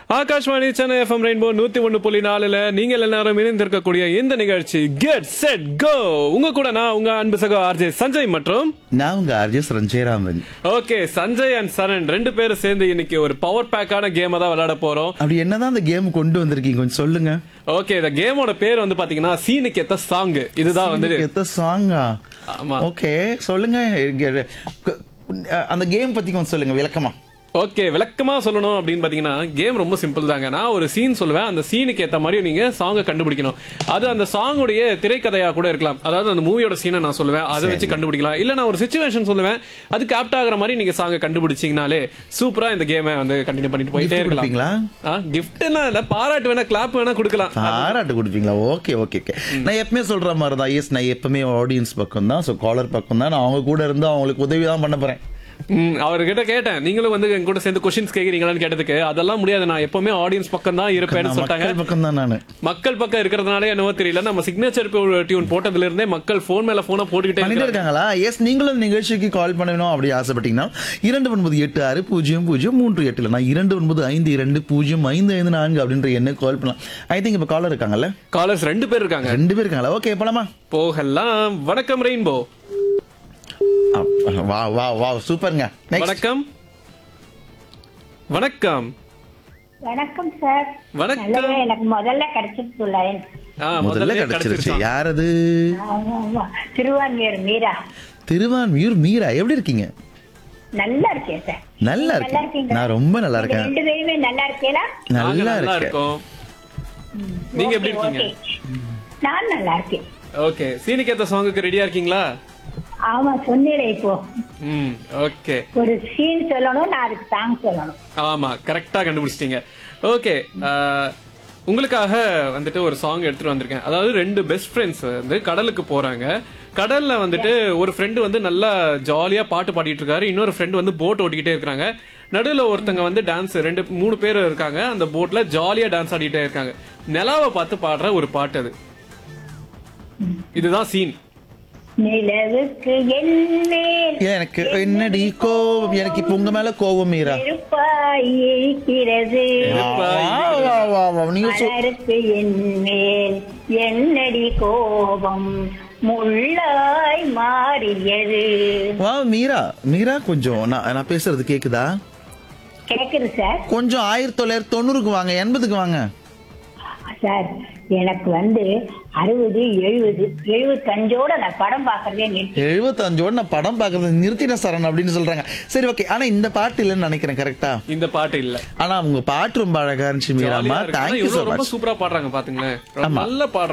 Akashvani Chennai FM rainbow நூத்தி ஒண்ணு புள்ளி நாலுல நீங்கள் எல்லாரும் இணைந்திருக்கக்கூடிய இந்த நிகழ்ச்சி கெட் செட் கோ உங்க கூட நான் உங்க அன்பு சகோ ஆர்ஜே சஞ்சய் மற்றும் நான் உங்க ஆர்ஜஸ் ரஞ்சயராமன் ஓகே சஞ்சய் அண்ட் சரண் ரெண்டு பேரும் சேர்ந்து இன்னைக்கு ஒரு பவர் பேக்கான கேமை தான் விளையாட போறோம் அப்படி என்னதான் அந்த கேம் கொண்டு வந்திருக்கீங்க கொஞ்சம் சொல்லுங்க ஓகே இந்த கேமோட பேர் வந்து பாத்தீங்கன்னா சீனுக்கு ஏத்த சாங் இதுதான் வந்து எத்த சாங்கா ஆமா ஓகே சொல்லுங்க இங்க- க- அந்த கேம் பத்தி கொஞ்சம் சொல்லுங்க விளக்கமா ஓகே விளக்கமா சொல்லணும் அப்படின்னு பாத்தீங்கன்னா கேம் ரொம்ப சிம்பிள் தாங்க நான் ஒரு சீன் சொல்லுவேன் அந்த சீனுக்கு ஏத்த மாதிரி நீங்க சாங்கை கண்டுபிடிக்கணும் அது அந்த சாங்குடைய திரைக்கதையா கூட இருக்கலாம் அதாவது அந்த மூவியோட சீனை நான் சொல்லுவேன் அதை வச்சு கண்டுபிடிக்கலாம் இல்ல நான் ஒரு சுச்சுவேஷன் சொல்லுவேன் அதுக்கு ஆப்ட் ஆகுற மாதிரி நீங்க சாங்கை கண்டுபிடிச்சீங்கனாலே சூப்பரா இந்த கேமை வந்து கண்டினியூ பண்ணிட்டு போயிட்டே Gift இருக்கலாம் கொடுப்பீங்களா கிஃப்ட் இல்ல பாராட்டு வேணா கிளாப் வேணா கொடுக்கலாம் பாராட்டு கொடுப்பீங்களா ஓகே ஓகே ஓகே நான் எப்பவுமே சொல்ற மாதிரி தான் எஸ் நான் எப்பவுமே ஆடியன்ஸ் பக்கம் தான் ஸோ காலர் பக்கம் தான் நான் அவங்க கூட இருந்து அவங்களுக்கு உதவி தான் பண்ண போறேன் ம், அவர்கிட்ட கேட்டேன் நீங்களும் வந்து என் கூட சேர்ந்து கொஸ்டின்ஸ் கேக்குறீங்களான்னு கேட்டதுக்கு அதெல்லாம் முடியாது நான் எப்பவுமே ஆடியன்ஸ் பக்கம் தான் இருப்பேன்னு நான் சொல்லிட்டாங்க மக்கள் பக்கம் தான் நானு மக்கள் பக்கம் இருக்கிறதுனால என்னவோ தெரியல நம்ம சிக்னேச்சர் டியூன் போட்டதுல இருந்தே மக்கள் போன் மேல போன போட்டுக்கிட்டே பண்ணிட்டு இருக்காங்க இருக்காங்களா எஸ் நீங்களும் இந்த நிகழ்ச்சிக்கு கால் பண்ணணும் அப்படி ஆசைப்பட்டீங்கன்னா இரண்டு ஒன்பது எட்டு ஆறு பூஜ்ஜியம் பூஜ்ஜியம் மூன்று எட்டுல நான் இரண்டு ஒன்பது ஐந்து இரண்டு பூஜ்ஜியம் ஐந்து ஐந்து நான்கு அப்படின்ற எண்ணை கால் பண்ணலாம் ஐ திங்க் இப்ப காலர் இருக்காங்கல்ல காலர்ஸ் ரெண்டு பேர் இருக்காங்க ரெண்டு பேர் இருக்காங்களா ஓகே போலாமா போகலாம் வணக்கம் ரெயின்போ அப்ப, வா வா வா சூப்பருங்க நெக்ஸ்ட் வணக்கம் வணக்கம் வணக்கம் சார் வணக்கம். நல்லவே எனக்கு முதல்ல கிடைச்சிருக்கு லைன் ஆ, முதல்ல முதல்ல கிடைச்சிருச்சு கிடைச்சிருச்சாம். யார் அது ஆமா, ஆமா. திருவான்மியூர் மீரா திருவான்மியூர் மீரா எப்படி இருக்கீங்க நல்லா இருக்கேன் சார் நல்லா நீங்க இருக்கேன் இருக்கீங்களா? நான் ரொம்ப நல்லா நீங்க இருக்கேன் ரெண்டு பேருமே நல்லா இருக்கீங்களா நாங்க நல்லா நல்லா இருக்கேன் இருக்கோம் நீங்க எப்படி ஓகே, இருக்கீங்க ஓகே. நான் நல்லா இருக்கேன் ஓகே சீனிக்கு ஏத்த சாங்குக்கு ரெடியா இருக்கீங்களா ஆமா சொன்னீரே இப்போ ம் ஓகே ஒரு சீன் சொல்லணும் நான் அதுக்கு சாங் சொல்லணும் ஆமா கரெக்டா கண்டுபிடிச்சிட்டீங்க ஓகே உங்களுக்காக வந்துட்டு ஒரு சாங் எடுத்துட்டு வந்திருக்கேன் அதாவது ரெண்டு பெஸ்ட் ஃப்ரெண்ட்ஸ் வந்து கடலுக்கு போறாங்க கடல்ல வந்துட்டு ஒரு ஃப்ரெண்டு வந்து நல்லா ஜாலியா பாட்டு பாடிட்டு இருக்காரு இன்னொரு ஃப்ரெண்டு வந்து போட் ஓட்டிக்கிட்டே இருக்காங்க நடுவுல ஒருத்தங்க வந்து டான்ஸ் ரெண்டு மூணு பேர் இருக்காங்க அந்த போட்ல ஜாலியா டான்ஸ் ஆடிட்டே இருக்காங்க நிலாவை பார்த்து பாடுற ஒரு பாட்டு அது இதுதான் சீன் நிலவுக்கு என்மேல் எனக்கு என்னடி கோபம் எனக்கு இப்ப உங்க மேல கோபம் மீரா நெருப்பாய் இருக்கிறது வா, வா, வா, வா. நீங்க சொ- மலருக்கு என்மேல் என்னடி கோபம் முள்ளாய் மாறியது வா மீரா மீரா கொஞ்சம் நான் நான் பேசுறது கேக்குதா கேக்குது சார் கொஞ்சம் ஆயிரத்தி தொள்ளாயிரத்தி தொண்ணூறுக்கு வாங்க எண்பதுக்கு வாங்க சார் எனக்கு வந்து அறுபது எழுபது எழுபத்தஞ்சோட நான் படம் பாக்குறதே நிறுத்தி எழுபத்தஞ்சோட நான் படம் பார்க்கறது நிறுத்திட்டேன் சரண் அப்படின்னு சொல்றாங்க சரி ஓகே ஆனா இந்த பாட்டு இல்லைன்னு நினைக்கிறேன் கரெக்டா இந்த பாட்டு இல்ல ஆனா உங்க பாட்டு ரொம்ப அழகா இருந்துச்சு மீராமா ஜாலியா இருக்கு. ஆனா தேங்க்யூ இவ்வளவு so ரொம்ப மச் சூப்பரா பாடுறாங்க பாத்துங்களேன் ஆமா. நல்ல பாடுறாங்க